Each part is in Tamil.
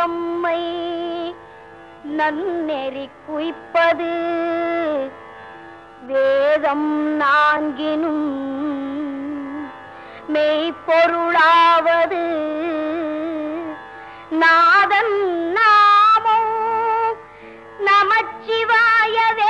நம்மை நன்னெறி குய்ப்பது வேதம் நான்கினும் மெய்ப்பொருளாவது நாதன் நாமோ நமச்சிவாயவே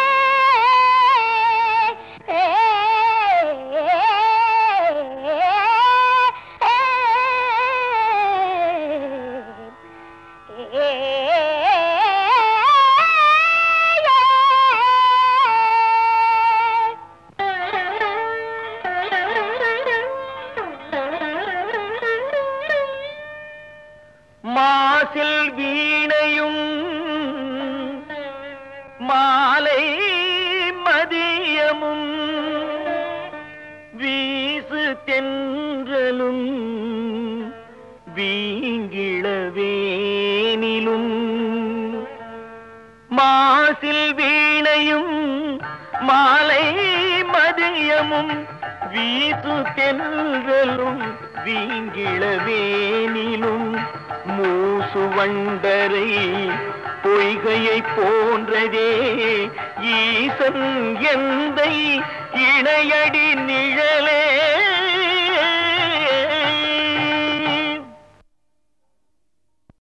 மாசில் வீணையும் மாலை மதியமும் வீசு தென்றலும் வீங்கிளவேனிலும் மாசில் வீணையும் மாலை மதியமும் வீசு தென்றலும் வீங்கிளவேனிலும் மூசு வண்டரை பொய்கையை போன்றதே ஈசன் எந்தை இணையடி நிழலே